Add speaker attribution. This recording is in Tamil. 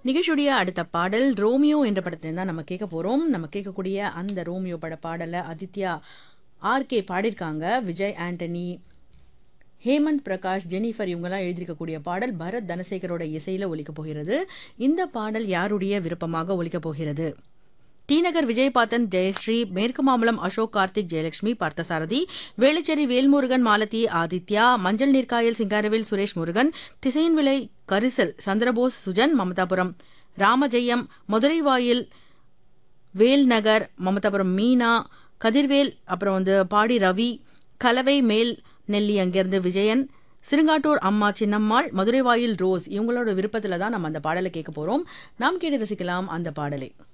Speaker 1: நிகழ்ச்சியுடைய அடுத்த பாடல் ரோமியோ என்ற படத்துலேருந்து தான் நம்ம கேட்க போகிறோம் நம்ம கேட்கக்கூடிய அந்த ரோமியோ பட பாடலை ஆதித்யா ஆர்கே பாடியிருக்காங்க விஜய் ஆண்டனி ஹேமந்த் பிரகாஷ் ஜெனிஃபர் இவங்கெல்லாம் எழுதியிருக்கக்கூடிய பாடல் பரத் தனசேகரோட இசையில் ஒலிக்கப் போகிறது இந்த பாடல் யாருடைய விருப்பமாக ஒலிக்கப் போகிறது டிநகர் விஜயபாத்தன் ஜெயஸ்ரீ மேற்கு மாம்பலம் அசோக் கார்த்திக் ஜெயலட்சுமி பார்த்தசாரதி வேளச்சேரி வேல்முருகன் மாலதி ஆதித்யா மஞ்சள் நீர்க்காயல் சிங்காரவேல் சுரேஷ் முருகன் திசையின் விலை கரிசல் சந்திரபோஸ் சுஜன் மமதாபுரம் ராமஜெயம் மதுரை வாயில் வேல்நகர் மமதாபுரம் மீனா கதிர்வேல் அப்புறம் வந்து பாடி ரவி கலவை மேல் நெல்லி அங்கேருந்து விஜயன் சிறுங்காட்டூர் அம்மா சின்னம்மாள் மதுரை வாயில் ரோஸ் இவங்களோட விருப்பத்தில் தான் நம்ம அந்த பாடலை கேட்க போகிறோம் நாம் கேட்டு ரசிக்கலாம் அந்த பாடலை